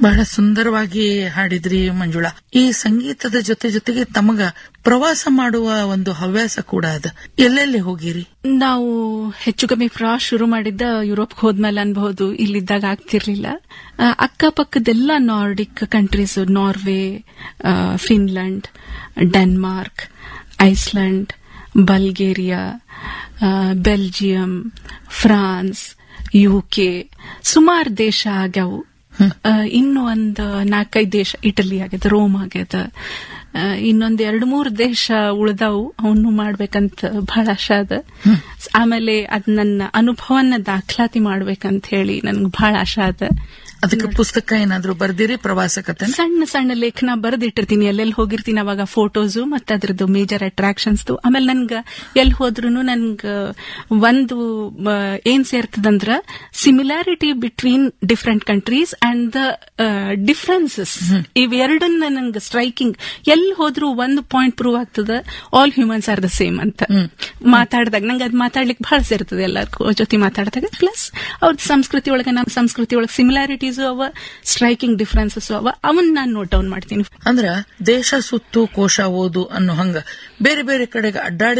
ಬಹಳ ಸುಂದರವಾಗಿ ಹಾಡಿದ್ರಿ ಮಂಜುಳಾ ಈ ಸಂಗೀತದ ಜೊತೆ ಜೊತೆಗೆ ತಮಗ ಪ್ರವಾಸ ಮಾಡುವ ಒಂದು ಹವ್ಯಾಸ ಕೂಡ ಅದ ಎಲ್ಲೆಲ್ಲಿ ಹೋಗಿರಿ ನಾವು ಹೆಚ್ಚು ಕಮ್ಮಿ ಪ್ರವಾಸ ಶುರು ಮಾಡಿದ್ದ ಯುರೋಪ್ ಹೋದ್ಮೇಲೆ ಅನ್ಬಹುದು ಇಲ್ಲಿದ್ದಾಗ ಆಗ್ತಿರ್ಲಿಲ್ಲ ಆ, ಅಕ್ಕಪಕ್ಕದೆಲ್ಲ ನಾರ್ಡಿಕ್ ಕಂಟ್ರೀಸ್ ನಾರ್ವೆ ಆ, ಫಿನ್ಲೆಂಡ್ ಡೆನ್ಮಾರ್ಕ್ ಐಸ್ಲ್ಯಾಂಡ್ ಬಲ್ಗೇರಿಯಾ ಆ, ಬೆಲ್ಜಿಯಂ ಫ್ರಾನ್ಸ್ ಯುಕೆ ಸುಮಾರು ದೇಶ ಆಗ್ಯಾವು ಆ, ಇನ್ನು ಒಂದು ನಾಲ್ಕೈದು ದೇಶ ಇಟಲಿ ಆಗ್ಯದ ರೋಮ್ ಆಗ್ಯದ ಆ, ಇನ್ನೊಂದ್ ಎರಡ್ ಮೂರ್ ದೇಶ ಉಳ್ದಾವು ಅವನು ಮಾಡ್ಬೇಕಂತ ಬಹಳ ಆಶೆ ಅದ ಆಮೇಲೆ ಅದ್ ನನ್ನ ಅನುಭವನ ದಾಖಲಾತಿ ಮಾಡ್ಬೇಕಂತ ಹೇಳಿ ನನ್ಗೆ ಬಹಳ ಆಶೆ ಅದ ಅದಕ್ಕೆ ಪುಸ್ತಕ ಏನಾದ್ರೂ ಬರ್ದಿರಿ ಪ್ರವಾಸ ಕತೆ ಸಣ್ಣ ಸಣ್ಣ ಲೇಖನ ಬರೆದಿಟ್ಟಿರ್ತೀನಿ ಎಲ್ಲೆಲ್ಲಿ ಹೋಗಿರ್ತೀನಿ ಅವಾಗ ಫೋಟೋಸು ಮತ್ತೆ ಅದ್ರದ್ದು ಮೇಜರ್ ಅಟ್ರಾಕ್ಷನ್ಸ್ ಆಮೇಲೆ ನನ್ಗ ಎಲ್ಲಿ ಹೋದ್ರು ನನ್ಗ ಒಂದು ಮ, ಏನ್ ಸೇರ್ತದಂದ್ರ similarity between different countries and the differences ಇವೆರಡನ್ನ ನಂಗೆ ಸ್ಟ್ರೈಕಿಂಗ್ ಎಲ್ಲಿ ಹೋದ್ರು ಒಂದು ಪಾಯಿಂಟ್ ಪ್ರೂವ್ ಆಗ್ತದ all humans are the same ಅಂತ ಮಾತಾಡಿದಾಗ ನಂಗೆ ಅದ್ ಮಾತಾಡ್ಲಿಕ್ಕೆ ಬಹಳ ಸೇರ್ತದೆ ಎಲ್ಲರ ಜೊತೆ ಮಾತಾಡಿದಾಗ ಪ್ಲಸ್ ಅವ್ರ ಸಂಸ್ಕೃತಿ ಒಳಗೆ ನಮ್ಮ ಸಂಸ್ಕೃತಿ ಒಳಗೆ ಸಿಮಿಲಾರಿಟೀಸ್ ಅವ ಸ್ಟ್ರೈಕಿಂಗ್ ಡಿಫ್ರೆನ್ಸಸ್ ಅವ ಅವನ್ ನಾನು ನೋಟ್ ಡೌನ್ ಮಾಡ್ತೀನಿ ಅಂದ್ರ ದೇಶ ಸುತ್ತು ಕೋಶ ಓದು ಅನ್ನೋ ಹಂಗ ಬೇರೆ ಬೇರೆ ಕಡೆಗೆ ಅಡ್ಡಾಡಿ